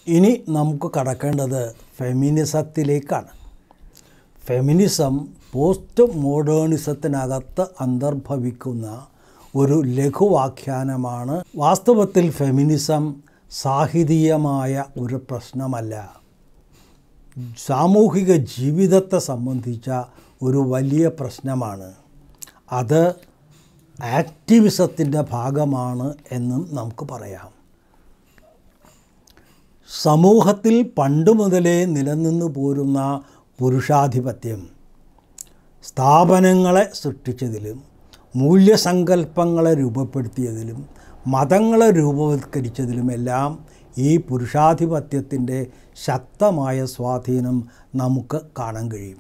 ഇനി നമുക്ക് കടക്കേണ്ടത് ഫെമിനിസത്തിലേക്കാണ് feminism post മോഡേണിസത്തിനകത്ത് അന്തർഭവിക്കുന്ന ഒരു ലഘുവാഖ്യാനമാണ് വാസ്തവത്തിൽ ഫെമിനിസം സാഹിതീയമായ ഒരു പ്രശ്നമല്ല സാമൂഹിക ജീവിതത്തെ സംബന്ധിച്ച ഒരു വലിയ പ്രശ്നമാണ് അത് ആക്ടിവിസത്തിൻ്റെ ഭാഗമാണ് എന്നും നമുക്ക് പറയാം സമൂഹത്തിൽ പണ്ട് മുതലേ നിലനിന്നു പോരുന്ന പുരുഷാധിപത്യം സ്ഥാപനങ്ങളെ സൃഷ്ടിച്ചതിലും മൂല്യസങ്കല്പങ്ങളെ രൂപപ്പെടുത്തിയതിലും മതങ്ങളെ രൂപവത്കരിച്ചതിലുമെല്ലാം ഈ പുരുഷാധിപത്യത്തിൻ്റെ ശക്തമായ സ്വാധീനം നമുക്ക് കാണാൻ കഴിയും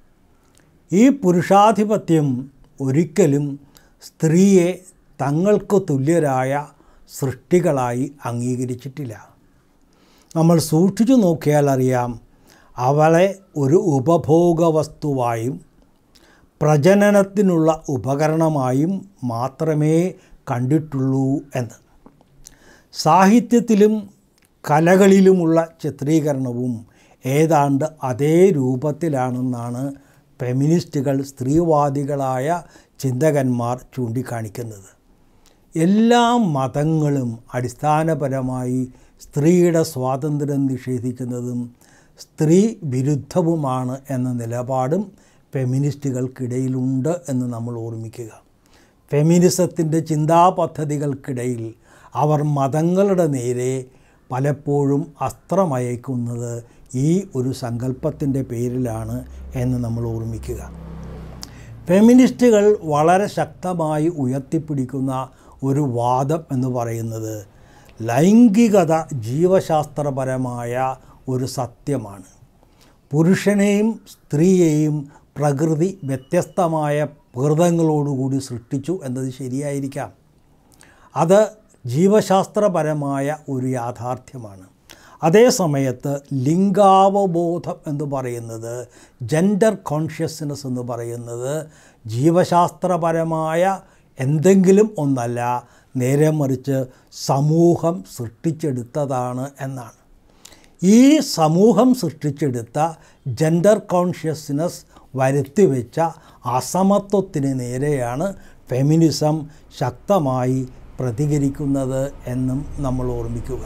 ഈ പുരുഷാധിപത്യം ഒരിക്കലും സ്ത്രീയെ തങ്ങൾക്ക് തുല്യരായ സൃഷ്ടികളായി അംഗീകരിച്ചിട്ടില്ല നമ്മൾ സൂക്ഷിച്ചു നോക്കിയാൽ അറിയാം അവളെ ഒരു ഉപഭോഗ വസ്തുവായും പ്രജനനത്തിനുള്ള ഉപകരണമായും മാത്രമേ കണ്ടിട്ടുള്ളൂ എന്ന് സാഹിത്യത്തിലും കലകളിലുമുള്ള ചിത്രീകരണവും ഏതാണ്ട് അതേ രൂപത്തിലാണെന്നാണ് ഫെമിനിസ്റ്റുകൾ സ്ത്രീവാദികളായ ചിന്തകന്മാർ ചൂണ്ടിക്കാണിക്കുന്നത് എല്ലാ മതങ്ങളും അടിസ്ഥാനപരമായി സ്ത്രീയുടെ സ്വാതന്ത്ര്യം നിഷേധിക്കുന്നതും സ്ത്രീ വിരുദ്ധവുമാണ് എന്ന നിലപാടും ഫെമിനിസ്റ്റുകൾക്കിടയിലുണ്ട് എന്ന് നമ്മൾ ഓർമ്മിക്കുക ഫെമിനിസത്തിൻ്റെ ചിന്താ പദ്ധതികൾക്കിടയിൽ അവർ മതങ്ങളുടെ നേരെ പലപ്പോഴും അസ്ത്രമയക്കുന്നത് ഈ ഒരു സങ്കല്പത്തിൻ്റെ പേരിലാണ് എന്ന് നമ്മൾ ഓർമ്മിക്കുക ഫെമിനിസ്റ്റുകൾ വളരെ ശക്തമായി ഉയർത്തിപ്പിടിക്കുന്ന ഒരു വാദം എന്ന് പറയുന്നത് ലൈംഗികത ജീവശാസ്ത്രപരമായ ഒരു സത്യമാണ് പുരുഷനെയും സ്ത്രീയെയും പ്രകൃതി വ്യത്യസ്തമായ പ്രകൃതങ്ങളോടുകൂടി സൃഷ്ടിച്ചു എന്നത് ശരിയായിരിക്കാം അത് ജീവശാസ്ത്രപരമായ ഒരു യാഥാർത്ഥ്യമാണ് അതേ സമയത്ത് ലിംഗാവബോധം എന്ന് പറയുന്നത് ജെൻഡർ കോൺഷ്യസ്നെസ് എന്ന് പറയുന്നത് ജീവശാസ്ത്രപരമായ എന്തെങ്കിലും ഒന്നല്ല നേരെ മറിച്ച് സമൂഹം സൃഷ്ടിച്ചെടുത്തതാണ് എന്നാണ് ഈ സമൂഹം സൃഷ്ടിച്ചെടുത്ത ജെൻഡർ കോൺഷ്യസ്നെസ് വരുത്തിവെച്ച അസമത്വത്തിന് നേരെയാണ് ഫെമിനിസം ശക്തമായി പ്രതികരിക്കുന്നത് എന്നും നമ്മൾ ഓർമ്മിക്കുക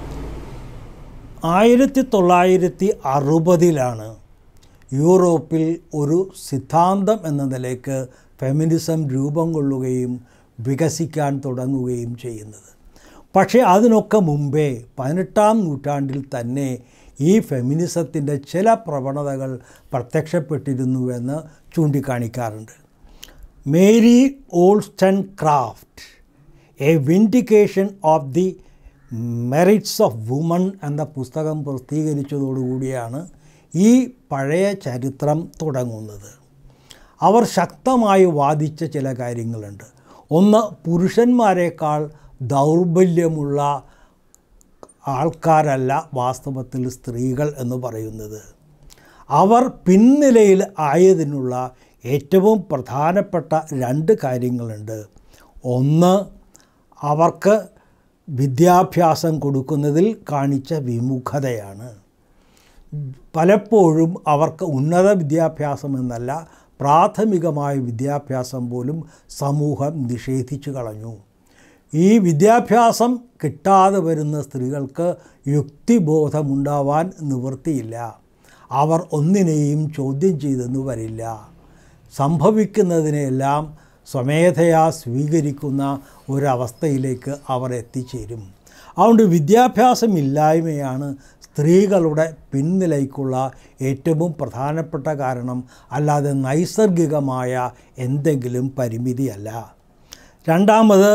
ആയിരത്തി തൊള്ളായിരത്തി അറുപതിലാണ് യൂറോപ്പിൽ ഒരു സിദ്ധാന്തം എന്ന നിലയ്ക്ക് ഫെമിനിസം രൂപം കൊള്ളുകയും വികസിക്കാൻ തുടങ്ങുകയും ചെയ്യുന്നത് പക്ഷേ അതിനൊക്കെ മുമ്പേ പതിനെട്ടാം നൂറ്റാണ്ടിൽ തന്നെ ഈ ഫെമിനിസത്തിൻ്റെ ചില പ്രവണതകൾ പ്രത്യക്ഷപ്പെട്ടിരുന്നുവെന്ന് ചൂണ്ടിക്കാണിക്കാറുണ്ട് Mary Wollstonecraft a vindication of the merits of woman എന്ന പുസ്തകം പ്രസിദ്ധീകരിച്ചതോടുകൂടിയാണ് ഈ പഴയ ചരിത്രം തുടങ്ങുന്നത് അവർ ശക്തമായി വാദിച്ച ചില കാര്യങ്ങളുണ്ട് ഒന്ന് പുരുഷന്മാരെക്കാൾ ദൗർബല്യമുള്ള ആൾക്കാരല്ല വാസ്തവത്തിൽ സ്ത്രീകൾ എന്ന് പറയുന്നത് അവർ പിൻനിലയിൽ ആയതിനുള്ള ഏറ്റവും പ്രധാനപ്പെട്ട രണ്ട് കാര്യങ്ങളുണ്ട് ഒന്ന് അവർക്ക് വിദ്യാഭ്യാസം കൊടുക്കുന്നതിൽ കാണിച്ച വിമുഖതയാണ് പലപ്പോഴും അവർക്ക് ഉന്നത വിദ്യാഭ്യാസം എന്നല്ല പ്രാഥമികമായ വിദ്യാഭ്യാസം പോലും സമൂഹം നിഷേധിച്ചു കളഞ്ഞു ഈ വിദ്യാഭ്യാസം കിട്ടാതെ വരുന്ന സ്ത്രീകൾക്ക് യുക്തിബോധമുണ്ടാവാൻ നിവൃത്തിയില്ല അവർ ഒന്നിനെയും ചോദ്യം ചെയ്തെന്ന് വരില്ല സംഭവിക്കുന്നതിനെല്ലാം സ്വമേധയാ സ്വീകരിക്കുന്ന ഒരവസ്ഥയിലേക്ക് അവർ എത്തിച്ചേരും അതുകൊണ്ട് വിദ്യാഭ്യാസമില്ലായ്മയാണ് സ്ത്രീകളുടെ പിൻനിലയ്ക്കുള്ള ഏറ്റവും പ്രധാനപ്പെട്ട കാരണം അല്ലാതെ നൈസർഗികമായ എന്തെങ്കിലും പരിമിതിയല്ല രണ്ടാമത്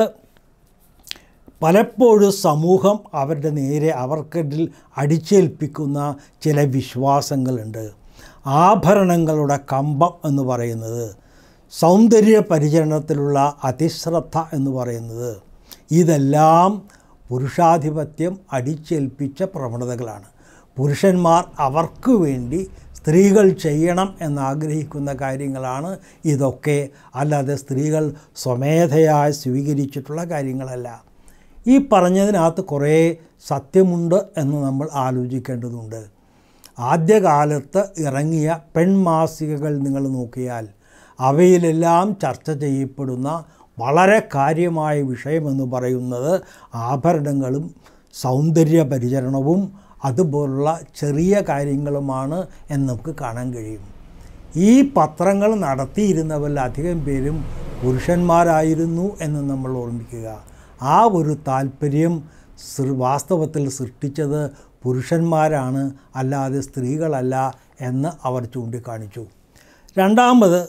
പലപ്പോഴും സമൂഹം അവരുടെ നേരെ അവർക്കിടയിൽ അടിച്ചേൽപ്പിക്കുന്ന ചില വിശ്വാസങ്ങളുണ്ട് ആഭരണങ്ങളുടെ കമ്പം എന്ന് പറയുന്നത് സൗന്ദര്യ പരിചരണത്തിലുള്ള അതിശ്രദ്ധ എന്ന് പറയുന്നത് ഇതെല്ലാം പുരുഷാധിപത്യം അടിച്ചേൽപ്പിച്ച പ്രവണതകളാണ് പുരുഷന്മാർ അവർക്ക് വേണ്ടി സ്ത്രീകൾ ചെയ്യണം എന്നാഗ്രഹിക്കുന്ന കാര്യങ്ങളാണ് ഇതൊക്കെ അല്ലാതെ സ്ത്രീകൾ സ്വമേധയായി സ്വീകരിച്ചിട്ടുള്ള കാര്യങ്ങളല്ല ഈ പറഞ്ഞതിനകത്ത് കുറേ സത്യമുണ്ട് എന്ന് നമ്മൾ ആലോചിക്കേണ്ടതുണ്ട് ആദ്യകാലത്ത് ഇറങ്ങിയ പെൺമാസികകൾ നിങ്ങൾ നോക്കിയാൽ അവയിലെല്ലാം ചർച്ച ചെയ്യപ്പെടുന്ന വളരെ കാര്യമായ വിഷയമെന്ന് പറയുന്നത് ആഭരണങ്ങളും സൗന്ദര്യ പരിചരണവും അതുപോലുള്ള ചെറിയ കാര്യങ്ങളുമാണ് എന്ന് നമുക്ക് കാണാൻ കഴിയും ഈ പത്രങ്ങൾ നടത്തിയിരുന്നവരിൽ അധികം പേരും പുരുഷന്മാരായിരുന്നു എന്ന് നമ്മൾ ഓർമ്മിക്കുക ആ ഒരു താല്പര്യം സൃ- വാസ്തവത്തിൽ സൃഷ്ടിച്ചത് പുരുഷന്മാരാണ് അല്ലാതെ സ്ത്രീകളല്ല എന്ന് അവർ ചൂണ്ടിക്കാണിച്ചു രണ്ടാമത്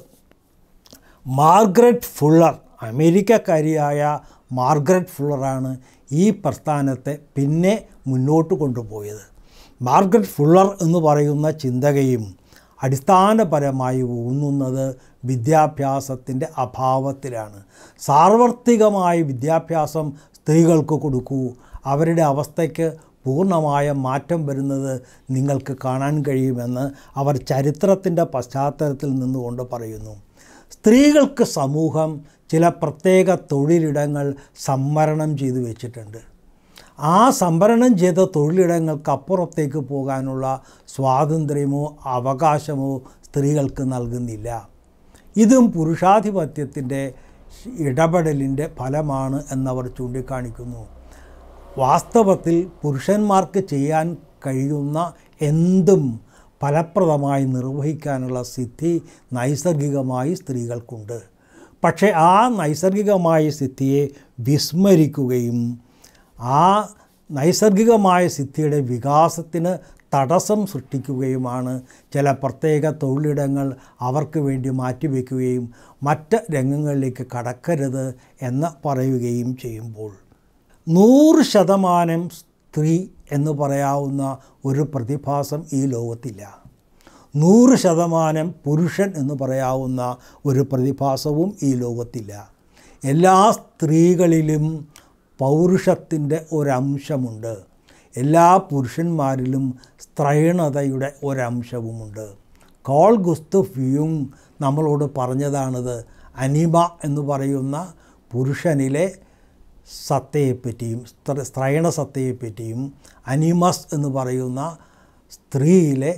മാർഗ്രറ്റ് ഫുള്ളർ അമേരിക്കക്കാരിയായ മാർഗ്രറ്റ് ഫുള്ളറാണ് ഈ പ്രസ്ഥാനത്തെ പിന്നെ മുന്നോട്ട് കൊണ്ടുപോയത് മാർഗ്രറ്റ് ഫുള്ളർ എന്ന് പറയുന്ന ചിന്തകയും അടിസ്ഥാനപരമായി ഊന്നുന്നത് വിദ്യാഭ്യാസത്തിൻ്റെ അഭാവത്തിലാണ് സാർവത്രികമായ വിദ്യാഭ്യാസം സ്ത്രീകൾക്ക് കൊടുക്കൂ അവരുടെ അവസ്ഥയ്ക്ക് പൂർണ്ണമായ മാറ്റം വരുന്നത് നിങ്ങൾക്ക് കാണാൻ കഴിയുമെന്ന് അവർ ചരിത്രത്തിൻ്റെ പശ്ചാത്തലത്തിൽ നിന്നുകൊണ്ട് പറയുന്നു സ്ത്രീകൾക്ക് സമൂഹം ചില പ്രത്യേക തൊഴിലിടങ്ങൾ സംവരണം ചെയ്തു വെച്ചിട്ടുണ്ട് ആ സംവരണം ചെയ്ത തൊഴിലിടങ്ങൾക്ക് അപ്പുറത്തേക്ക് പോകാനുള്ള സ്വാതന്ത്ര്യമോ അവകാശമോ സ്ത്രീകൾക്ക് നൽകുന്നില്ല ഇതും പുരുഷാധിപത്യത്തിൻ്റെ ഇടപെടലിൻ്റെ ഫലമാണ് എന്നവർ ചൂണ്ടിക്കാണിക്കുന്നു വാസ്തവത്തിൽ പുരുഷന്മാർക്ക് ചെയ്യാൻ കഴിയുന്ന എന്തും ഫലപ്രദമായി നിർവഹിക്കാനുള്ള സിദ്ധി നൈസർഗികമായി സ്ത്രീകൾക്കുണ്ട് പക്ഷേ ആ നൈസർഗികമായ സിദ്ധിയെ വിസ്മരിക്കുകയും ആ നൈസർഗികമായ സിദ്ധിയുടെ വികാസത്തിന് തടസ്സം സൃഷ്ടിക്കുകയുമാണ് ചില പ്രത്യേക തൊഴിലിടങ്ങൾ അവർക്ക് വേണ്ടി മാറ്റിവെക്കുകയും മറ്റ് രംഗങ്ങളിലേക്ക് കടക്കരുത് എന്ന് പറയുകയും ചെയ്യുമ്പോൾ നൂറ് ശതമാനം സ്ത്രീ എന്ന് പറയാവുന്ന ഒരു പ്രതിഭാസം ഈ ലോകത്തില്ല നൂറ് ശതമാനം പുരുഷൻ എന്ന് പറയാവുന്ന ഒരു പ്രതിഭാസവും ഈ ലോകത്തില്ല എല്ലാ സ്ത്രീകളിലും പൗരുഷത്തിൻ്റെ ഒരംശമുണ്ട് എല്ലാ പുരുഷന്മാരിലും സ്ത്രൈണതയുടെ ഒരംശവുമുണ്ട് കോൾ ഗുസ്തുഫ് യുങ് നമ്മളോട് പറഞ്ഞതാണിത് അനിമ എന്ന് പറയുന്ന പുരുഷനിലെ സത്തയെപ്പറ്റിയും സ്ത്ര സ്ത്രൈണ സത്തയെപ്പറ്റിയും അനിമസ് എന്ന് പറയുന്ന സ്ത്രീയിലെ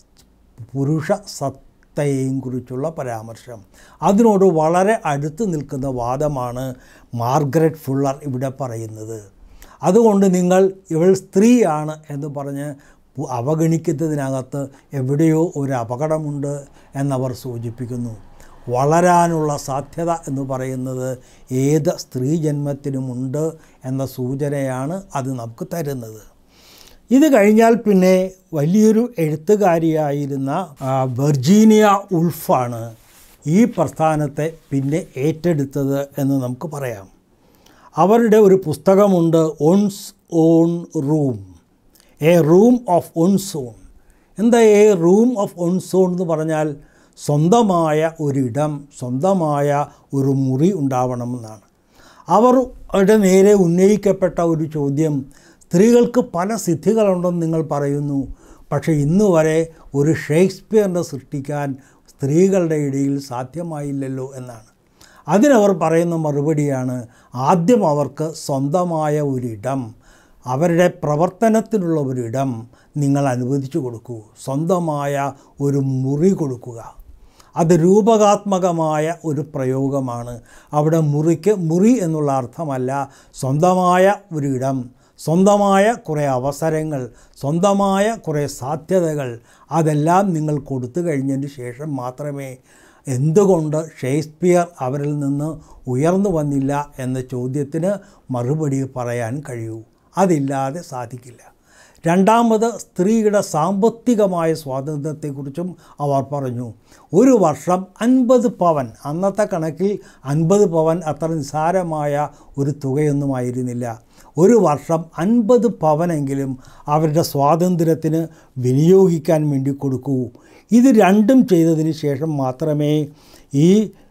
പുരുഷ സത്തയെയും കുറിച്ചുള്ള പരാമർശം അതിനോട് വളരെ അടുത്ത് നിൽക്കുന്ന വാദമാണ് മാർഗരറ്റ് ഫുള്ളർ ഇവിടെ പറയുന്നത് അതുകൊണ്ട് നിങ്ങൾ ഇവൾ സ്ത്രീയാണ് എന്ന് പറഞ്ഞ് പു- അവഗണിക്കുന്നതിനകത്ത് എവിടെയോ ഒരു അപകടമുണ്ട് എന്നവർ സൂചിപ്പിക്കുന്നു വളരാനുള്ള സാധ്യത എന്ന് പറയുന്നത് ഏത് സ്ത്രീ ജന്മത്തിനുമുണ്ട് എന്ന സൂചനയാണ് അത് നമുക്ക് തരുന്നത് ഇത് കഴിഞ്ഞാൽ പിന്നെ വലിയൊരു എഴുത്തുകാരിയായിരുന്ന ആ, വെർജീനിയ ഉൾഫാണ് ഈ പ്രസ്ഥാനത്തെ പിന്നെ ഏറ്റെടുത്തത് എന്ന് നമുക്ക് പറയാം അവരുടെ ഒരു പുസ്തകമുണ്ട് one's own room a room of one's own എന്താ a room of one's own എന്ന് പറഞ്ഞാൽ സ്വന്തമായ ഒരിടം സ്വന്തമായ ഒരു മുറി ഉണ്ടാവണമെന്നാണ് അവരുടെ നേരെ ഉന്നയിക്കപ്പെട്ട ഒരു ചോദ്യം സ്ത്രീകൾക്ക് പല സിദ്ധികളുണ്ടെന്ന് നിങ്ങൾ പറയുന്നു പക്ഷേ ഇന്ന് വരെ ഒരു ഷേക്സ്പിയറിനെ സൃഷ്ടിക്കാൻ സ്ത്രീകളുടെ ഇടയിൽ സാധ്യമായില്ലല്ലോ എന്നാണ് അതിനവർ പറയുന്ന മറുപടിയാണ് ആദ്യം അവർക്ക് സ്വന്തമായ ഒരിടം അവരുടെ പ്രവർത്തനത്തിനുള്ള ഒരിടം നിങ്ങൾ അനുവദിച്ചു കൊടുക്കൂ സ്വന്തമായ ഒരു മുറി കൊടുക്കുക അത് രൂപകാത്മകമായ ഒരു പ്രയോഗമാണ് അവിടെ മുറിക്ക് മുറി എന്നുള്ള അർത്ഥമല്ല സ്വന്തമായ ഒരിടം സ്വന്തമായ കുറേ അവസരങ്ങൾ സ്വന്തമായ കുറേ സാധ്യതകൾ അതെല്ലാം നിങ്ങൾ കൊടുത്തു കഴിഞ്ഞതിന് ശേഷം മാത്രമേ എന്തുകൊണ്ട് ഷേക്സ്പിയർ അവരിൽ നിന്ന് ഉയർന്നു വന്നില്ല എന്ന ചോദ്യത്തിന് മറുപടി പറയാൻ കഴിയൂ അതില്ലാതെ സാധിക്കില്ല രണ്ടാമത് സ്ത്രീയുടെ സാമ്പത്തികമായ സ്വാതന്ത്ര്യത്തെക്കുറിച്ചും അവർ പറഞ്ഞു ഒരു വർഷം അൻപത് പവൻ അന്നത്തെ കണക്കിൽ അൻപത് പവൻ അത്ര നിസ്സാരമായ ഒരു തുകയൊന്നുമായിരുന്നില്ല ഒരു വർഷം അൻപത് പവനെങ്കിലും അവരുടെ സ്വാതന്ത്ര്യത്തിന് വിനിയോഗിക്കാൻ വേണ്ടി കൊടുക്കൂ ഇത് രണ്ടും ചെയ്തതിന് ശേഷം മാത്രമേ ഈ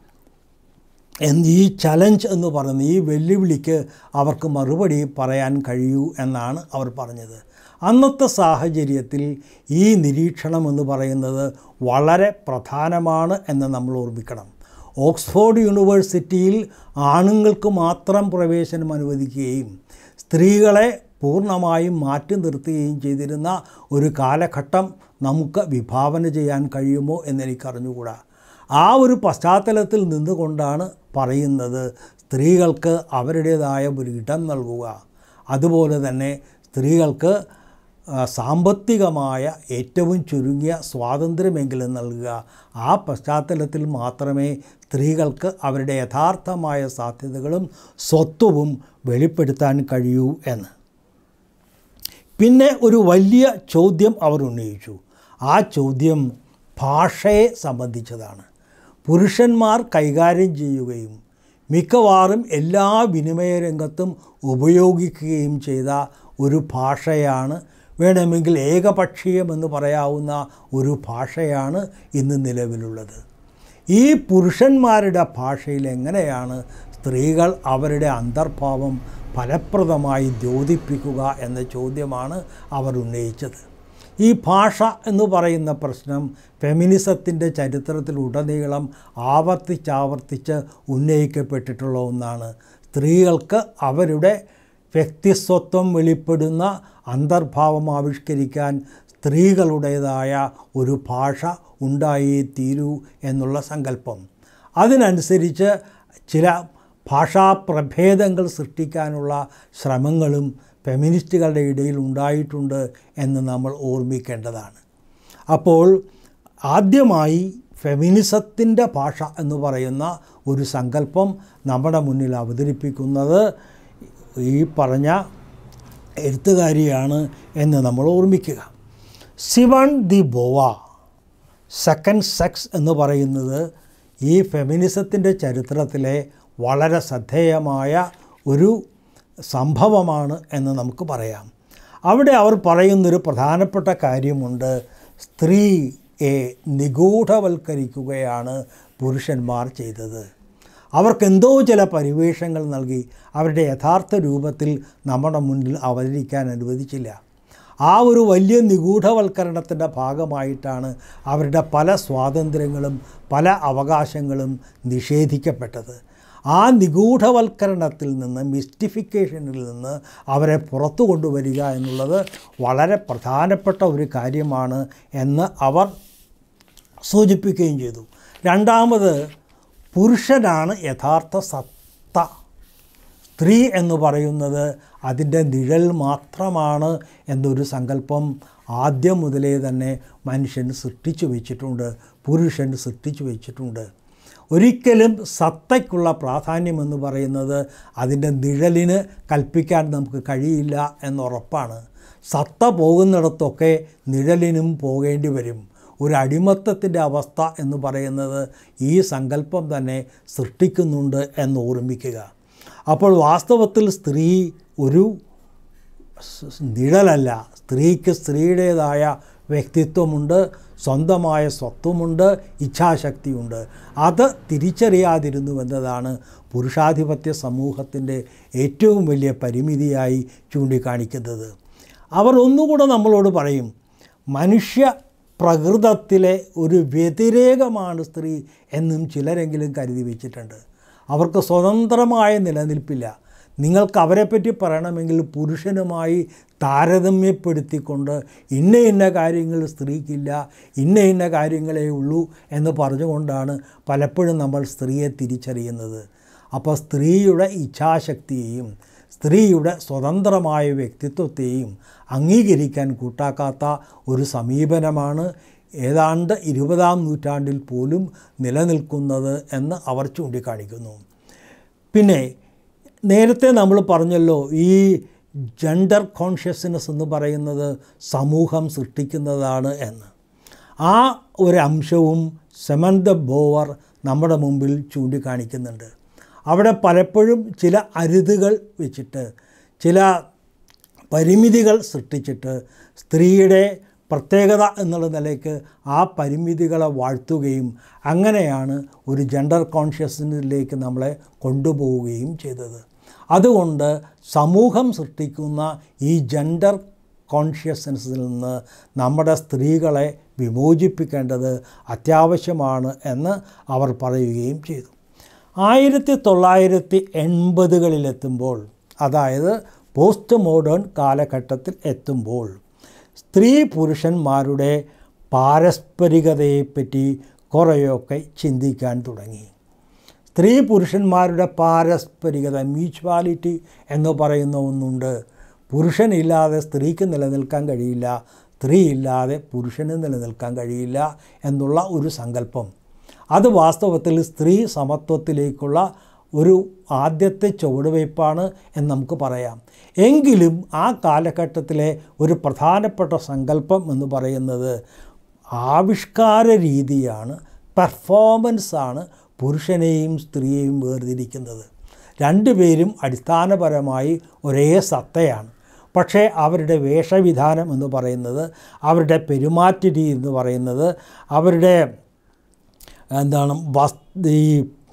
എന്ത് ഈ ചലഞ്ച് എന്ന് പറയുന്ന ഈ വെല്ലുവിളിക്ക് അവർക്ക് മറുപടി പറയാൻ കഴിയൂ എന്നാണ് അവർ പറഞ്ഞത് അന്നത്തെ സാഹചര്യത്തിൽ ഈ നിരീക്ഷണം എന്ന് പറയുന്നത് വളരെ പ്രധാനമാണ് എന്ന് നമ്മൾ ഓർമ്മിക്കണം ഓക്സ്ഫോർഡ് യൂണിവേഴ്സിറ്റിയിൽ ആണുങ്ങൾക്ക് മാത്രം പ്രവേശനം അനുവദിക്കുകയും സ്ത്രീകളെ പൂർണ്ണമായും മാറ്റി നിർത്തുകയും ചെയ്തിരുന്ന ഒരു കാലഘട്ടം നമുക്ക് വിഭാവന ചെയ്യാൻ കഴിയുമോ എന്നെനിക്കറിഞ്ഞുകൂടാ ആ ഒരു പശ്ചാത്തലത്തിൽ നിന്നുകൊണ്ടാണ് പറയുന്നത് സ്ത്രീകൾക്ക് അവരുടേതായ ഒരു ഇടം നൽകുക അതുപോലെ തന്നെ സ്ത്രീകൾക്ക് ആ, സാമ്പത്തികമായ ഏറ്റവും ചുരുങ്ങിയ സ്വാതന്ത്ര്യമെങ്കിലും നൽകുക ആ പശ്ചാത്തലത്തിൽ മാത്രമേ സ്ത്രീകൾക്ക് അവരുടെ യഥാർത്ഥമായ സാധ്യതകളും സ്വത്വവും വെളിപ്പെടുത്താൻ കഴിയൂ എന്ന് പിന്നെ ഒരു വലിയ ചോദ്യം അവർ ഉന്നയിച്ചു ആ ചോദ്യം ഭാഷയെ സംബന്ധിച്ചതാണ് പുരുഷന്മാർ കൈകാര്യം ചെയ്യുകയും മിക്കവാറും എല്ലാ വിനിമയ രംഗത്തും ഉപയോഗിക്കുകയും ചെയ്ത ഒരു ഭാഷയാണ് വേണമെങ്കിൽ ഏകപക്ഷീയമെന്ന് പറയാവുന്ന ഒരു ഭാഷയാണ് ഇന്ന് നിലവിലുള്ളത് ഈ പുരുഷന്മാരുടെ ഭാഷയിൽ എങ്ങനെയാണ് സ്ത്രീകൾ അവരുടെ അന്തർഭാവം ഫലപ്രദമായി ദ്യോതിപ്പിക്കുക എന്ന ചോദ്യമാണ് അവർ ഉന്നയിച്ചത് ഈ ഭാഷ എന്ന് പറയുന്ന പ്രശ്നം ഫെമിനിസത്തിൻ്റെ ചരിത്രത്തിലുടനീളം ആവർത്തിച്ചാവർത്തിച്ച് ഉന്നയിക്കപ്പെട്ടിട്ടുള്ള ഒന്നാണ് സ്ത്രീകൾക്ക് അവരുടെ വ്യക്തിസ്വത്വം വെളിപ്പെടുന്ന അന്തർഭാവം ആവിഷ്കരിക്കാൻ സ്ത്രീകളുടേതായ ഒരു ഭാഷ ഉണ്ടായേ തീരൂ എന്നുള്ള സങ്കല്പം അതിനനുസരിച്ച് ചില ഭാഷാപ്രഭേദങ്ങൾ സൃഷ്ടിക്കാനുള്ള ശ്രമങ്ങളും ഫെമിനിസ്റ്റുകളുടെ ഇടയിൽ ഉണ്ടായിട്ടുണ്ട് എന്ന് നമ്മൾ ഓർമ്മിക്കേണ്ടതാണ് അപ്പോൾ ആദ്യമായി ഫെമിനിസത്തിൻ്റെ ഭാഷ എന്ന് പറയുന്ന ഒരു സങ്കല്പം നമ്മുടെ മുന്നിൽ അവതരിപ്പിക്കുന്നത് ഈ പറഞ്ഞ എഴുത്തുകാരിയാണ് എന്ന് നമ്മൾ ഓർമ്മിക്കുക Simone de Beauvoir second sex എന്ന് പറയുന്നത് ഈ ഫെമിനിസത്തിൻ്റെ ചരിത്രത്തിലെ വളരെ ശ്രദ്ധേയമായ ഒരു സംഭവമാണ് എന്ന് നമുക്ക് പറയാം അവിടെ അവർ പറയുന്നൊരു പ്രധാനപ്പെട്ട കാര്യമുണ്ട് സ്ത്രീയെ നിഗൂഢവൽക്കരിക്കുകയാണ് പുരുഷന്മാർ ചെയ്തത് അവർക്കെന്തോ ചില പരിവേഷങ്ങൾ നൽകി അവരുടെ യഥാർത്ഥ രൂപത്തിൽ നമ്മുടെ മുന്നിൽ അവതരിക്കാൻ അനുവദിച്ചില്ല ആ ഒരു വലിയ നിഗൂഢവൽക്കരണത്തിൻ്റെ ഭാഗമായിട്ടാണ് അവരുടെ പല സ്വാതന്ത്ര്യങ്ങളും പല അവകാശങ്ങളും നിഷേധിക്കപ്പെട്ടത് ആ നിഗൂഢവൽക്കരണത്തിൽ നിന്ന് മിസ്റ്റിഫിക്കേഷനിൽ നിന്ന് അവരെ പുറത്തു കൊണ്ടുവരിക എന്നുള്ളത് വളരെ പ്രധാനപ്പെട്ട ഒരു കാര്യമാണ് എന്ന് അവർ സൂചിപ്പിക്കുകയും ചെയ്തു രണ്ടാമത് പുരുഷനാണ് യഥാർത്ഥ സത്ത സ്ത്രീ എന്ന് പറയുന്നത് അതിൻ്റെ നിഴൽ മാത്രമാണ് എന്നൊരു സങ്കല്പം ആദ്യം മുതലേ തന്നെ മനുഷ്യൻ സൃഷ്ടിച്ചു വെച്ചിട്ടുണ്ട് പുരുഷൻ സൃഷ്ടിച്ചു വെച്ചിട്ടുണ്ട് ഒരിക്കലും സത്തയ്ക്കുള്ള പ്രാധാന്യമെന്ന് പറയുന്നത് അതിൻ്റെ നിഴലിന് കൽപ്പിക്കാൻ നമുക്ക് കഴിയില്ല എന്നുറപ്പാണ് സത്ത പോകുന്നിടത്തൊക്കെ നിഴലിനും പോകേണ്ടി വരും ഒരു അടിമത്തത്തിൻ്റെ അവസ്ഥ എന്ന് പറയുന്നത് ഈ സങ്കല്പം തന്നെ സൃഷ്ടിക്കുന്നുണ്ട് എന്ന് ഓർമ്മിക്കുക അപ്പോൾ വാസ്തവത്തിൽ സ്ത്രീ ഒരു സ് നിഴലല്ല സ്ത്രീക്ക് സ്ത്രീയുടേതായ വ്യക്തിത്വമുണ്ട് സ്വന്തമായ സ്വത്വമുണ്ട് ഇച്ഛാശക്തിയുണ്ട് അത് തിരിച്ചറിയാതിരുന്നു എന്നതാണ് പുരുഷാധിപത്യ സമൂഹത്തിൻ്റെ ഏറ്റവും വലിയ പരിമിതിയായി ചൂണ്ടിക്കാണിക്കുന്നത് അവർ ഒന്നുകൂടെ നമ്മളോട് പറയും മനുഷ്യ പ്രകൃതത്തിലെ ഒരു വ്യതിരേകമാണ് സ്ത്രീ എന്നും ചിലരെങ്കിലും കരുതി വച്ചിട്ടുണ്ട് അവർക്ക് സ്വതന്ത്രമായ നിലനിൽപ്പില്ല നിങ്ങൾക്ക് അവരെപ്പറ്റി പറയണമെങ്കിൽ പുരുഷനുമായി താരതമ്യപ്പെടുത്തിക്കൊണ്ട് ഇന്ന ഇന്ന കാര്യങ്ങൾ സ്ത്രീക്കില്ല ഇന്ന ഇന്ന കാര്യങ്ങളേ ഉള്ളൂ എന്ന് പറഞ്ഞുകൊണ്ടാണ് പലപ്പോഴും നമ്മൾ സ്ത്രീയെ തിരിച്ചറിയുന്നത് അപ്പോൾ സ്ത്രീയുടെ ഇച്ഛാശക്തിയെയും സ്ത്രീയുടെ സ്വതന്ത്രമായ വ്യക്തിത്വത്തെയും അംഗീകരിക്കാൻ കൂട്ടാക്കാത്ത ഒരു സമീപനമാണ് ഏതാണ്ട് ഇരുപതാം നൂറ്റാണ്ടിൽ പോലും നിലനിൽക്കുന്നത് എന്ന് അവർ ചൂണ്ടിക്കാണിക്കുന്നു പിന്നെ നേരത്തെ നമ്മൾ പറഞ്ഞല്ലോ ഈ ജെൻഡർ കോൺഷ്യസ്നെസ് എന്ന് പറയുന്നത് സമൂഹം സൃഷ്ടിക്കുന്നതാണ് എന്ന് ആ ഒരു അംശവും സെമന്ത ബോവർ നമ്മുടെ മുമ്പിൽ ചൂണ്ടിക്കാണിക്കുന്നുണ്ട് അവിടെ പലപ്പോഴും ചില അരുതുകൾ വെച്ചിട്ട് ചില പരിമിതികൾ സൃഷ്ടിച്ചിട്ട് സ്ത്രീയുടെ പ്രത്യേകത എന്നുള്ള നിലയ്ക്ക് ആ പരിമിതികളെ വാഴ്ത്തുകയും അങ്ങനെയാണ് ഒരു ജെൻഡർ കോൺഷ്യസ്നെസ്സിലേക്ക് നമ്മളെ കൊണ്ടുപോവുകയും ചെയ്തത് അതുകൊണ്ട് സമൂഹം സൃഷ്ടിക്കുന്ന ഈ ജെൻഡർ കോൺഷ്യസ്നസ്സിൽ നിന്ന് നമ്മുടെ സ്ത്രീകളെ വിമോചിപ്പിക്കേണ്ടത് അത്യാവശ്യമാണ് എന്ന് അവർ പറയുകയും ചെയ്തു ആയിരത്തി തൊള്ളായിരത്തി എൺപതുകളിലെത്തുമ്പോൾ അതായത് പോസ്റ്റ് മോഡേൺ കാലഘട്ടത്തിൽ എത്തുമ്പോൾ സ്ത്രീ പുരുഷന്മാരുടെ പാരസ്പരികതയെപ്പറ്റി കുറേയൊക്കെ ചിന്തിക്കാൻ തുടങ്ങി സ്ത്രീ പുരുഷന്മാരുടെ പാരസ്പരികത മ്യൂച്വാലിറ്റി എന്ന് പറയുന്ന ഒന്നുണ്ട് പുരുഷനില്ലാതെ സ്ത്രീക്ക് നിലനിൽക്കാൻ കഴിയില്ല സ്ത്രീ ഇല്ലാതെ പുരുഷന് നിലനിൽക്കാൻ കഴിയില്ല എന്നുള്ള ഒരു സങ്കല്പം അത് വാസ്തവത്തിൽ സ്ത്രീ സമത്വത്തിലേക്കുള്ള ഒരു ആദ്യത്തെ ചുവടുവയ്പ്പാണ് എന്ന് നമുക്ക് പറയാം എങ്കിലും ആ കാലഘട്ടത്തിലെ ഒരു പ്രധാനപ്പെട്ട സങ്കല്പം എന്ന് പറയുന്നത് ആവിഷ്കാര രീതിയാണ് പെർഫോമൻസാണ് പുരുഷനെയും സ്ത്രീയെയും വേർതിരിക്കുന്നത് രണ്ടുപേരും അടിസ്ഥാനപരമായി ഒരേ സത്തയാണ് പക്ഷേ അവരുടെ വേഷവിധാനം എന്ന് പറയുന്നത് അവരുടെ പെരുമാറ്റ രീതി എന്ന് പറയുന്നത് അവരുടെ എന്താണ് വസ് ഈ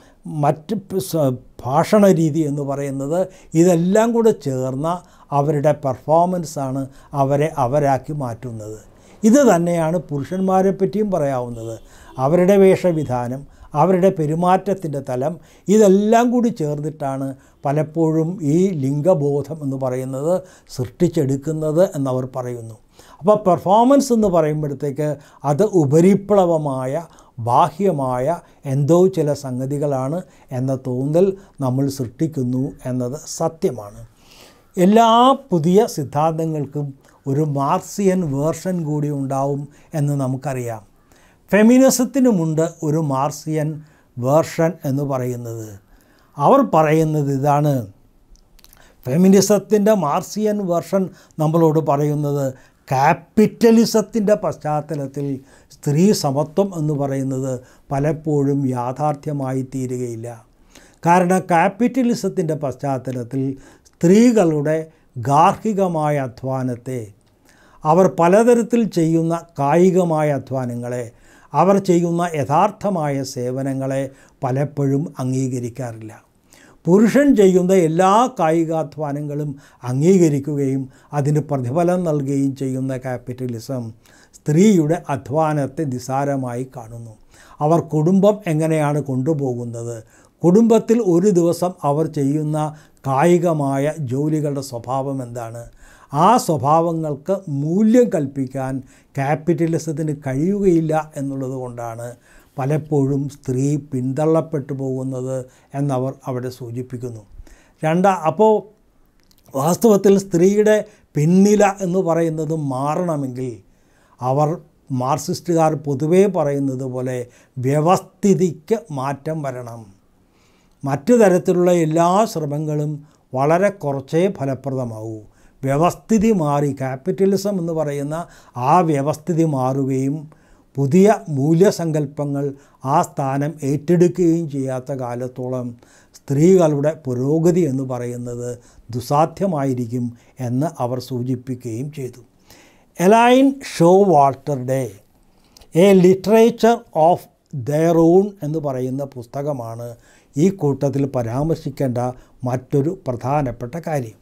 മറ്റ് സ- ഭാഷണ രീതി എന്ന് പറയുന്നത് ഇതെല്ലാം കൂടെ ചേർന്ന അവരുടെ പെർഫോമൻസാണ് അവരെ അവരാക്കി മാറ്റുന്നത് ഇത് തന്നെയാണ് പുരുഷന്മാരെ പറ്റിയും പറയാവുന്നത് അവരുടെ വേഷവിധാനം അവരുടെ പെരുമാറ്റത്തിൻ്റെ തലം ഇതെല്ലാം കൂടി ചേർന്നിട്ടാണ് പലപ്പോഴും ഈ ലിംഗബോധം എന്ന് പറയുന്നത് സൃഷ്ടിച്ചെടുക്കുന്നത് എന്നവർ പറയുന്നു അപ്പോൾ പെർഫോമൻസ് എന്ന് പറയുമ്പോഴത്തേക്ക് അത് ഉപരിപ്ലവമായ ബാഹ്യമായ എന്തോ ചില സംഗതികളാണ് എന്ന തോന്നൽ നമ്മൾ സൃഷ്ടിക്കുന്നു എന്നത് സത്യമാണ് എല്ലാ പുതിയ സിദ്ധാന്തങ്ങൾക്കും ഒരു മാർക്സിയൻ വേർഷൻ കൂടി ഉണ്ടാവും എന്ന് നമുക്കറിയാം ഫെമിനിസത്തിനുമുണ്ട് ഒരു മാർക്സിയൻ വേർഷൻ എന്ന് പറയുന്നത് അവർ പറയുന്നത് ഇതാണ് ഫെമിനിസത്തിൻ്റെ മാർക്സിയൻ വേർഷൻ നമ്മളോട് പറയുന്നത് ക്യാപിറ്റലിസത്തിൻ്റെ പശ്ചാത്തലത്തിൽ സ്ത്രീ സമത്വം എന്ന് പറയുന്നത് പലപ്പോഴും യാഥാർത്ഥ്യമായി തീരുകയില്ല കാരണം ക്യാപിറ്റലിസത്തിൻ്റെ പശ്ചാത്തലത്തിൽ സ്ത്രീകളുടെ ഗാർഹികമായ അധ്വാനത്തെ അവർ പലതരത്തിൽ ചെയ്യുന്ന കായികമായ അധ്വാനങ്ങളെ അവർ ചെയ്യുന്ന യഥാർത്ഥമായ സേവനങ്ങളെ പലപ്പോഴും അംഗീകരിക്കാറില്ല പുരുഷൻ ചെയ്യുന്ന എല്ലാ കായികാധ്വാനങ്ങളും അംഗീകരിക്കുകയും അതിന് പ്രതിഫലം നൽകുകയും ചെയ്യുന്ന ക്യാപിറ്റലിസം സ്ത്രീയുടെ അധ്വാനത്തെ നിസാരമായി കാണുന്നു അവർ കുടുംബം എങ്ങനെയാണ് കൊണ്ടുപോകുന്നത് കുടുംബത്തിൽ ഒരു ദിവസം അവർ ചെയ്യുന്ന കായികമായ ജോലികളുടെ സ്വഭാവം എന്താണ് ആ സ്വഭാവങ്ങൾക്ക് മൂല്യം കൽപ്പിക്കാൻ ക്യാപിറ്റലിസത്തിന് കഴിയുകയില്ല എന്നുള്ളത് കൊണ്ടാണ് പലപ്പോഴും സ്ത്രീ പിന്തള്ളപ്പെട്ടു പോകുന്നത് എന്നവർ അവിടെ സൂചിപ്പിക്കുന്നു രണ്ടാ അപ്പോൾ വാസ്തവത്തിൽ സ്ത്രീയുടെ പിന്നില എന്ന് പറയുന്നത് മാറണമെങ്കിൽ അവർ മാർക്സിസ്റ്റുകാർ പൊതുവേ പറയുന്നത് പോലെ വ്യവസ്ഥിതിക്ക് മാറ്റം വരണം മറ്റു തരത്തിലുള്ള എല്ലാ ശ്രമങ്ങളും വളരെ കുറച്ചേ ഫലപ്രദമാവൂ വ്യവസ്ഥിതി മാറി ക്യാപിറ്റലിസം എന്ന് പറയുന്ന ആ വ്യവസ്ഥിതി മാറുകയും പുതിയ മൂല്യസങ്കല്പങ്ങൾ ആ സ്ഥാനം ഏറ്റെടുക്കുകയും ചെയ്യാത്ത കാലത്തോളം സ്ത്രീകളുടെ പുരോഗതി എന്ന് പറയുന്നത് ദുസാധ്യമായിരിക്കും എന്ന് അവർ സൂചിപ്പിക്കുകയും ചെയ്തു എലൈൻ ഷോ വാൾട്ടറുടെ a literature of their own എന്ന് പറയുന്ന പുസ്തകമാണ് ഈ കൂട്ടത്തിൽ പരാമർശിക്കേണ്ട മറ്റൊരു പ്രധാനപ്പെട്ട കാര്യം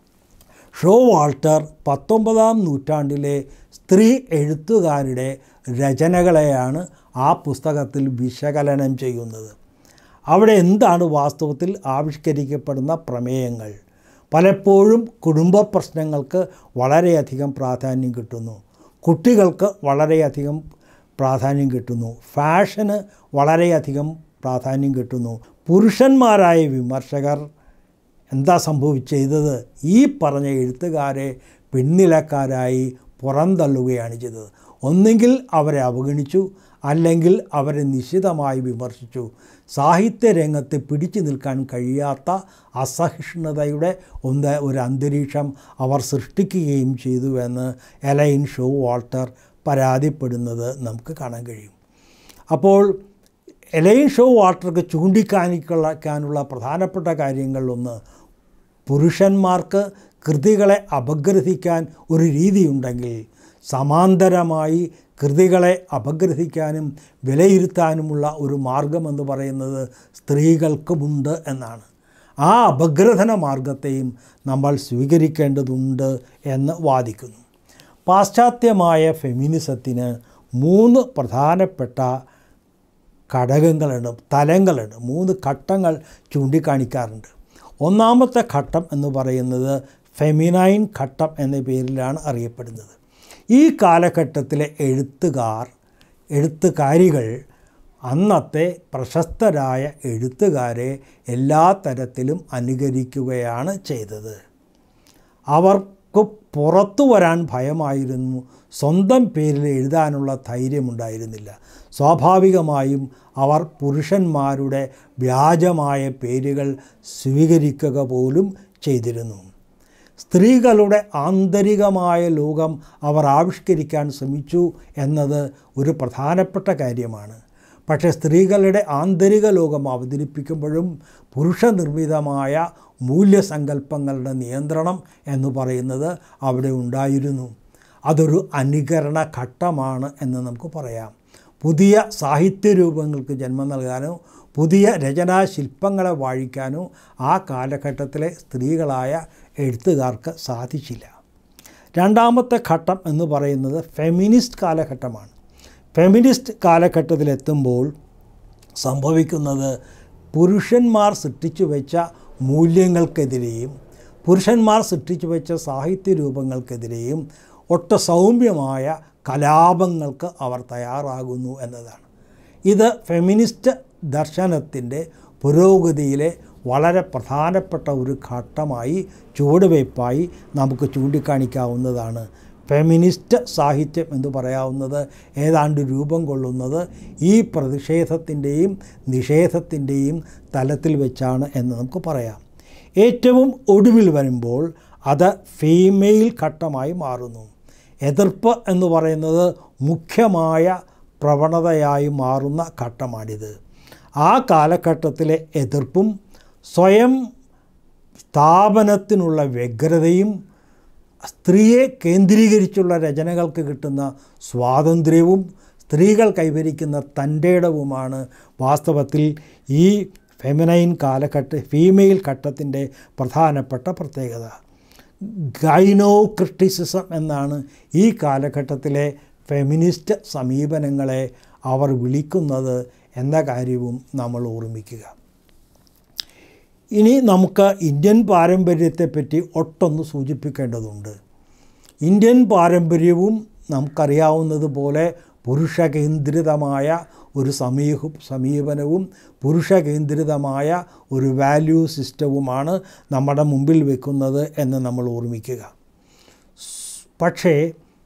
ഷോ വാൾട്ടർ പത്തൊമ്പതാം നൂറ്റാണ്ടിലെ സ്ത്രീ എഴുത്തുകാരുടെ രചനകളെയാണ് ആ പുസ്തകത്തിൽ വിശകലനം ചെയ്യുന്നത് അവിടെ എന്താണ് വാസ്തവത്തിൽ ആവിഷ്കരിക്കപ്പെടുന്ന പ്രമേയങ്ങൾ പലപ്പോഴും കുടുംബ പ്രശ്നങ്ങൾക്ക് വളരെയധികം പ്രാധാന്യം കിട്ടുന്നു കുട്ടികൾക്ക് വളരെയധികം പ്രാധാന്യം കിട്ടുന്നു ഫാഷന് വളരെയധികം പ്രാധാന്യം കിട്ടുന്നു പുരുഷന്മാരായ വിമർശകർ എന്താ സംഭവിച്ചത് ഈ പറഞ്ഞ എഴുത്തുകാരെ പിന്നിലക്കാരായി പുറന്തള്ളുകയാണ് ചെയ്തത് ഒന്നുകിൽ അവരെ അവഗണിച്ചു അല്ലെങ്കിൽ അവരെ നിശിതമായി വിമർശിച്ചു സാഹിത്യരംഗത്ത് പിടിച്ചു നിൽക്കാൻ കഴിയാത്ത അസഹിഷ്ണുതയുടെ ഒന്ന് ഒരു അന്തരീക്ഷം അവർ സൃഷ്ടിക്കുകയും ചെയ്തു എന്ന് എലൈൻ ഷോ വാൾട്ടർ പരാതിപ്പെടുന്നത് നമുക്ക് കാണാൻ കഴിയും അപ്പോൾ എലൈൻ ഷോ വാൾട്ടർക്ക് ചൂണ്ടിക്കാണിക്കാനുള്ള പ്രധാനപ്പെട്ട കാര്യങ്ങളിലൊന്ന് പുരുഷന്മാർക്ക് കൃതികളെ അപഗ്രഥിക്കാൻ ഒരു രീതിയുണ്ടെങ്കിൽ സമാന്തരമായി കൃതികളെ അപഗ്രഥിക്കാനും വിലയിരുത്താനുമുള്ള ഒരു മാർഗമെന്ന് പറയുന്നത് സ്ത്രീകൾക്കുമുണ്ട് എന്നാണ് ആ അപഗ്രഥന മാർഗത്തെയും നമ്മൾ സ്വീകരിക്കേണ്ടതുണ്ട് എന്ന് വാദിക്കുന്നു പാശ്ചാത്യമായ ഫെമിനിസത്തിന് മൂന്ന് പ്രധാനപ്പെട്ട ഘടകങ്ങളുണ്ട് തലങ്ങളുണ്ട് മൂന്ന് ഘട്ടങ്ങൾ ചൂണ്ടിക്കാണിക്കാറുണ്ട് ഒന്നാമത്തെ ഘട്ടം എന്ന് പറയുന്നത് ഫെമിനൈൻ ഘട്ടം എന്ന പേരിലാണ് അറിയപ്പെടുന്നത് ഈ കാലഘട്ടത്തിലെ എഴുത്തുകാർ എഴുത്തുകാരികൾ അന്നത്തെ പ്രശസ്തരായ എഴുത്തുകാരെ എല്ലാ തരത്തിലും അനുകരിക്കുകയാണ് ചെയ്തത് അവർക്ക് പുറത്തു വരാൻ ഭയമായിരുന്നു സ്വന്തം പേരിൽ എഴുതാനുള്ള ധൈര്യമുണ്ടായിരുന്നില്ല സ്വാഭാവികമായും അവർ പുരുഷന്മാരുടെ വ്യാജമായ പേരുകൾ സ്വീകരിക്കുക പോലും ചെയ്തിരുന്നു സ്ത്രീകളുടെ ആന്തരികമായ ലോകം അവർ ആവിഷ്കരിക്കാൻ ശ്രമിച്ചു എന്നത് ഒരു പ്രധാനപ്പെട്ട കാര്യമാണ് പക്ഷേ സ്ത്രീകളുടെ ആന്തരിക ലോകം അവതരിപ്പിക്കുമ്പോഴും പുരുഷനിർമ്മിതമായ മൂല്യസങ്കല്പങ്ങളുടെ നിയന്ത്രണം എന്ന് പറയുന്നത് അവിടെ ഉണ്ടായിരുന്നു അതൊരു അനുകരണ ഘട്ടമാണ് എന്ന് നമുക്ക് പറയാം പുതിയ സാഹിത്യ രൂപങ്ങൾക്ക് ജന്മം നൽകാനോ പുതിയ രചനാശില്പങ്ങളെ വാഴിക്കാനോ ആ കാലഘട്ടത്തിലെ സ്ത്രീകളായ എഴുത്തുകാർക്ക് സാധിച്ചില്ല രണ്ടാമത്തെ ഘട്ടം എന്ന് പറയുന്നത് ഫെമിനിസ്റ്റ് കാലഘട്ടമാണ് ഫെമിനിസ്റ്റ് കാലഘട്ടത്തിലെത്തുമ്പോൾ സംഭവിക്കുന്നത് പുരുഷന്മാർ സൃഷ്ടിച്ചു വെച്ച മൂല്യങ്ങൾക്കെതിരെയും പുരുഷന്മാർ സൃഷ്ടിച്ചു വെച്ച സാഹിത്യ രൂപങ്ങൾക്കെതിരെയും ഒട്ട സൗമ്യമായ കലാപങ്ങൾക്ക് അവർ തയ്യാറാകുന്നു എന്നതാണ് ഇത് ഫെമിനിസ്റ്റ് ദർശനത്തിൻ്റെ പുരോഗതിയിലെ വളരെ പ്രധാനപ്പെട്ട ഒരു ഘട്ടമായി ചുവടുവയ്പ്പായി നമുക്ക് ചൂണ്ടിക്കാണിക്കാവുന്നതാണ് ഫെമിനിസ്റ്റ് സാഹിത്യം എന്ന് പറയാവുന്നത് ഏതാണ്ട് രൂപം കൊള്ളുന്നത് ഈ പ്രതിഷേധത്തിൻ്റെയും നിഷേധത്തിൻ്റെയും തലത്തിൽ വെച്ചാണ് എന്ന് നമുക്ക് പറയാം ഏറ്റവും ഒടുവിൽ വരുമ്പോൾ അത് ഫീമെയിൽ ഘട്ടമായി മാറുന്നു എതിർപ്പ് എന്ന് പറയുന്നത് മുഖ്യമായ പ്രവണതയായി മാറുന്ന ഘട്ടമാണിത് ആ കാലഘട്ടത്തിലെ എതിർപ്പും സ്വയം സ്ഥാപനത്തിനുള്ള വ്യഗ്രതയും സ്ത്രീയെ കേന്ദ്രീകരിച്ചുള്ള രചനകൾക്ക് കിട്ടുന്ന സ്വാതന്ത്ര്യവും സ്ത്രീകൾ കൈവരിക്കുന്ന തൻ്റെടവുമാണ് വാസ്തവത്തിൽ ഈ ഫെമിനൈൻ കാലഘട്ട ഫീമെയിൽ ഘട്ടത്തിൻ്റെ പ്രധാനപ്പെട്ട പ്രത്യേകത ഗൈനോ ക്രിട്ടിസിസം എന്നാണ് ഈ കാലഘട്ടത്തിലെ ഫെമിനിസ്റ്റ് സമീപനങ്ങളെ അവർ വിളിക്കുന്നത് എന്ന കാര്യവും നമ്മൾ ഓർമ്മിക്കുക ഇനി നമുക്ക് ഇന്ത്യൻ പാരമ്പര്യത്തെപ്പറ്റി ഒട്ടൊന്ന് സൂചിപ്പിക്കേണ്ടതുണ്ട് ഇന്ത്യൻ പാരമ്പര്യവും നമുക്കറിയാവുന്നതുപോലെ പുരുഷ കേന്ദ്രിതമായ ഒരു സമീഹ സമീപനവും പുരുഷ കേന്ദ്രിതമായ ഒരു വാല്യൂ സിസ്റ്റവുമാണ് നമ്മുടെ മുമ്പിൽ വെക്കുന്നത് എന്ന് നമ്മൾ ഓർമ്മിക്കുക പക്ഷേ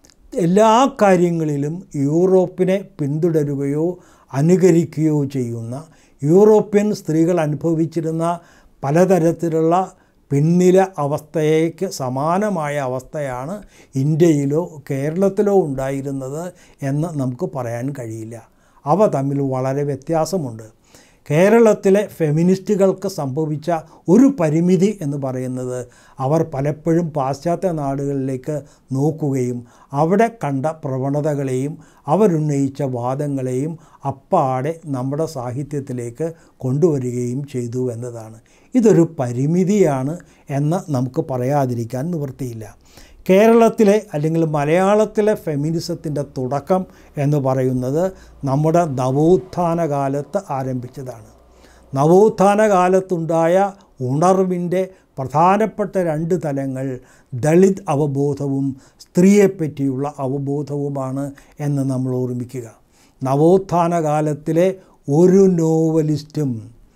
എല്ലാ കാര്യങ്ങളിലും യൂറോപ്പിനെ പിന്തുടരുകയോ അനുകരിക്കുകയോ ചെയ്യുന്ന യൂറോപ്യൻ സ്ത്രീകൾ അനുഭവിച്ചിരുന്ന പലതരത്തിലുള്ള പിന്നില അവസ്ഥയ്ക്ക് സമാനമായ അവസ്ഥയാണ് ഇന്ത്യയിലോ കേരളത്തിലോ ഉണ്ടായിരുന്നത് എന്ന് നമുക്ക് പറയാൻ കഴിയില്ല അവ തമ്മിൽ വളരെ വ്യത്യാസമുണ്ട് കേരളത്തിലെ ഫെമിനിസ്റ്റുകൾക്ക് സംഭവിച്ച ഒരു പരിമിതി എന്ന് പറയുന്നത് അവർ പലപ്പോഴും പാശ്ചാത്യ നാടുകളിലേക്ക് നോക്കുകയും അവിടെ കണ്ട പ്രവണതകളെയും അവരുന്നയിച്ച വാദങ്ങളെയും അപ്പാടെ നമ്മുടെ സാഹിത്യത്തിലേക്ക് കൊണ്ടുവരികയും ചെയ്തു എന്നതാണ് ഇതൊരു പരിമിതിയാണ് എന്ന് നമുക്ക് പറയാതിരിക്കാൻ നിവൃത്തിയില്ല കേരളത്തിലെ അല്ലെങ്കിൽ മലയാളത്തിലെ ഫെമിനിസത്തിൻ്റെ തുടക്കം എന്ന് പറയുന്നത് നമ്മുടെ നവോത്ഥാന കാലത്ത് ആരംഭിച്ചതാണ് നവോത്ഥാന കാലത്തുണ്ടായ ഉണർവിൻ്റെ പ്രധാനപ്പെട്ട രണ്ട് തലങ്ങൾ ദളിത് അവബോധവും സ്ത്രീയെപ്പറ്റിയുള്ള അവബോധവുമാണ് എന്ന് നമ്മൾ ഓർമ്മിക്കുക നവോത്ഥാന കാലത്തിലെ ഒരു നോവലിസ്റ്റും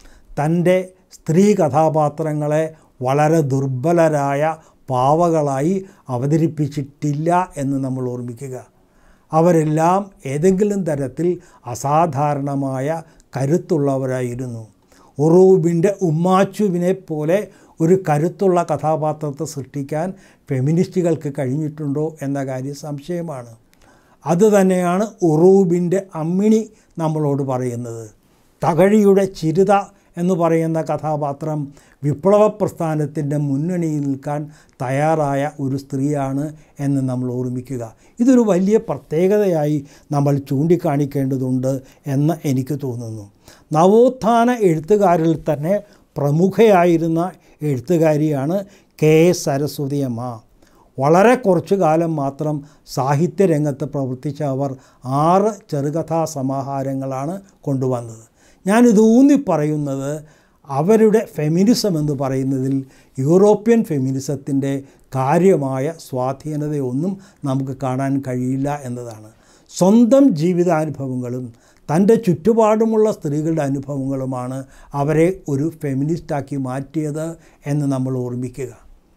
തൻ്റെ സ്ത്രീ കഥാപാത്രങ്ങളെ വളരെ ദുർബലരായ പാവകളായി അവതരിപ്പിച്ചിട്ടില്ല എന്ന് നമ്മൾ ഓർമ്മിക്കുക അവരെല്ലാം ഏതെങ്കിലും തരത്തിൽ അസാധാരണമായ കരുത്തുള്ളവരായിരുന്നു ഒറൂബിൻ്റെ ഉമ്മാച്ചുവിനെ പോലെ ഒരു കരുത്തുള്ള കഥാപാത്രത്തെ സൃഷ്ടിക്കാൻ ഫെമിനിസ്റ്റുകൾക്ക് കഴിഞ്ഞിട്ടുണ്ടോ എന്ന കാര്യം സംശയമാണ് അതുതന്നെയാണ് ഉറൂബിൻ്റെ അമ്മിണി നമ്മളോട് പറയുന്നത് തകഴിയുടെ ചിരുത എന്ന് പറയുന്ന കഥാപാത്രം വിപ്ലവ പ്രസ്ഥാനത്തിൻ്റെ മുന്നണിയിൽ നിൽക്കാൻ തയ്യാറായ ഒരു സ്ത്രീയാണ് എന്ന് നമ്മൾ ഓർമ്മിക്കുക ഇതൊരു വലിയ പ്രത്യേകതയായി നമ്മൾ ചൂണ്ടിക്കാണിക്കേണ്ടതുണ്ട് എന്ന് എനിക്ക് തോന്നുന്നു നവോത്ഥാന എഴുത്തുകാരിൽ തന്നെ പ്രമുഖയായിരുന്ന എഴുത്തുകാരിയാണ് കെ എസ് സരസ്വതി അമ്മ വളരെ കുറച്ചു കാലം മാത്രം സാഹിത്യരംഗത്ത് പ്രവർത്തിച്ച അവർ ആറ് ചെറുകഥാ സമാഹാരങ്ങളാണ് കൊണ്ടുവന്നത് ഞാനിത് ഊന്നി പറയുന്നത് അവരുടെ ഫെമിനിസം എന്ന് പറയുന്നതിൽ യൂറോപ്യൻ ഫെമിനിസത്തിൻ്റെ കാര്യമായ സ്വാധീനതയൊന്നും നമുക്ക് കാണാൻ കഴിയില്ല എന്നതാണ് സ്വന്തം ജീവിതാനുഭവങ്ങളും തൻ്റെ ചുറ്റുപാടുമുള്ള സ്ത്രീകളുടെ അനുഭവങ്ങളുമാണ് അവരെ ഒരു ഫെമിനിസ്റ്റാക്കി മാറ്റിയത് എന്ന് നമ്മൾ ഓർമ്മിക്കുക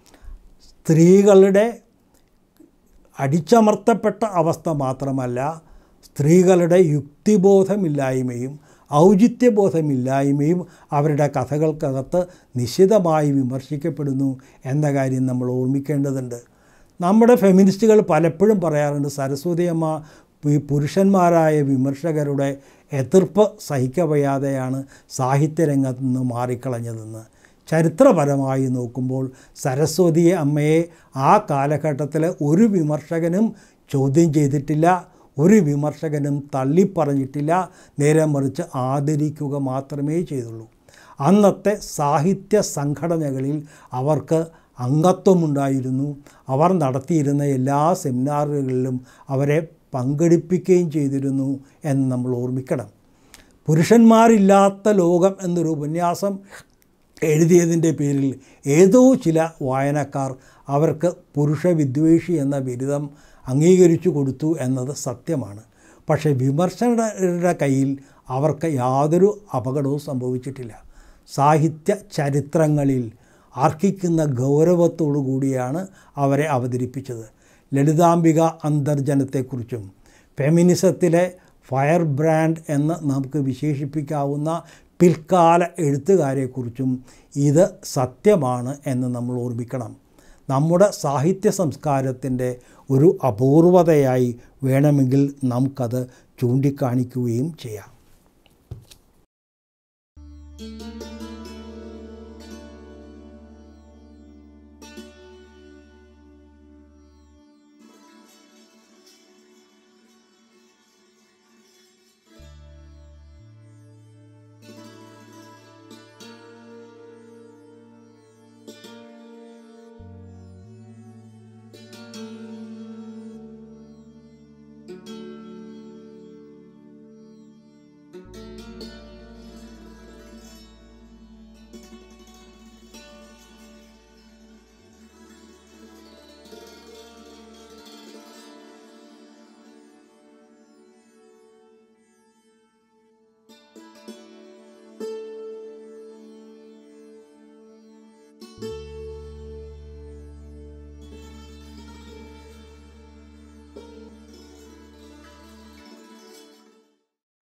സ്ത്രീകളുടെ അടിച്ചമർത്തപ്പെട്ട അവസ്ഥ മാത്രമല്ല സ്ത്രീകളുടെ യുക്തിബോധമില്ലായ്മയും ഔചിത്യബോധമില്ലായ്മയും അവരുടെ കഥകൾക്കകത്ത് നിശിതമായി വിമർശിക്കപ്പെടുന്നു എന്ന കാര്യം നമ്മൾ ഓർമ്മിക്കേണ്ടതുണ്ട് നമ്മുടെ ഫെമിനിസ്റ്റുകൾ പലപ്പോഴും പറയാറുണ്ട് സരസ്വതി അമ്മ ഈ പുരുഷന്മാരായ വിമർശകരുടെ എതിർപ്പ് സഹിക്കവയ്യാതെയാണ് സാഹിത്യരംഗത്ത് നിന്ന് മാറിക്കളഞ്ഞതെന്ന് ചരിത്രപരമായി നോക്കുമ്പോൾ സരസ്വതി അമ്മയെ ആ കാലഘട്ടത്തിൽ ഒരു വിമർശകനും ചോദ്യം ചെയ്തിട്ടില്ല ഒരു വിമർശകനും തള്ളിപ്പറഞ്ഞിട്ടില്ല നേരെ മറിച്ച് ആദരിക്കുക മാത്രമേ ചെയ്തുള്ളൂ അന്നത്തെ സാഹിത്യ സംഘടനകളിൽ അവർക്ക് അംഗത്വമുണ്ടായിരുന്നു അവർ നടത്തിയിരുന്ന എല്ലാ സെമിനാറുകളിലും അവരെ പങ്കെടുപ്പിക്കുകയും ചെയ്തിരുന്നു എന്ന് നമ്മൾ ഓർമ്മിക്കണം പുരുഷന്മാരില്ലാത്ത ലോകം എന്നൊരു ഉപന്യാസം എഴുതിയതിൻ്റെ പേരിൽ ഏതോ ചില വായനക്കാർ അവർക്ക് പുരുഷ വിദ്വേഷി എന്ന ബിരുദം അംഗീകരിച്ചു കൊടുത്തു എന്നത് സത്യമാണ് പക്ഷേ വിമർശകരുടെ കയ്യിൽ അവർക്ക് യാതൊരു അപകടവും സംഭവിച്ചിട്ടില്ല സാഹിത്യ ചരിത്രങ്ങളിൽ അർഹിക്കുന്ന ഗൗരവത്തോടു കൂടിയാണ് അവരെ അവതരിപ്പിച്ചത് ലളിതാംബിക അന്തർജനത്തെക്കുറിച്ചും ഫെമിനിസത്തിലെ ഫയർ ബ്രാൻഡ് എന്ന് നമുക്ക് വിശേഷിപ്പിക്കാവുന്ന പിൽക്കാല എഴുത്തുകാരെക്കുറിച്ചും ഇത് സത്യമാണ് എന്ന് നമ്മൾ ഓർമ്മിക്കണം നമ്മുടെ സാഹിത്യ സംസ്കാരത്തിൻ്റെ ഒരു അപൂർവതയായി വേണമെങ്കിൽ നമുക്കത് ചൂണ്ടിക്കാണിക്കുകയും ചെയ്യാം